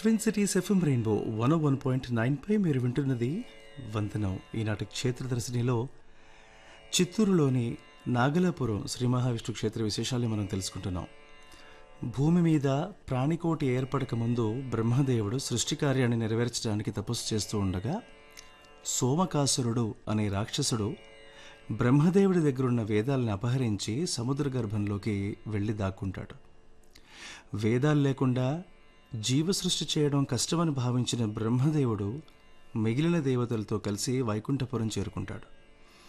twin cities FM rainbow one one point nine పై మీరు వింటున్నది వందనం ఈనాటి క్షేత్రదర్శినిలో చిత్తూరులోని నాగలాపురం శ్రీ మహావిష్ణు క్షేత్ర విశేషాలు మనం తెలుసుకుంటున్నాం భూమి మీద ప్రాణికోటి ఏర్పడక ముందు బ్రహ్మదేవుడు సృష్టి కార్యాన్ని నెరవేర్చడానికి తపస్సు చేస్తూ ఉండగా సోమకాసురుడు అనే రాక్షసుడు బ్రహ్మదేవుడి దగ్గరున్న వేదాలను అపహరించి సముద్ర గర్భంలోకి వెళ్ళి దాక్కుంటాడు వేదాలు లేకుండా జీవ సృష్టి చేయడం కష్టమని భావించిన బ్రహ్మదేవుడు మిగిలిన దేవతలతో కలిసి వైకుంఠపురం చేరుకుంటాడు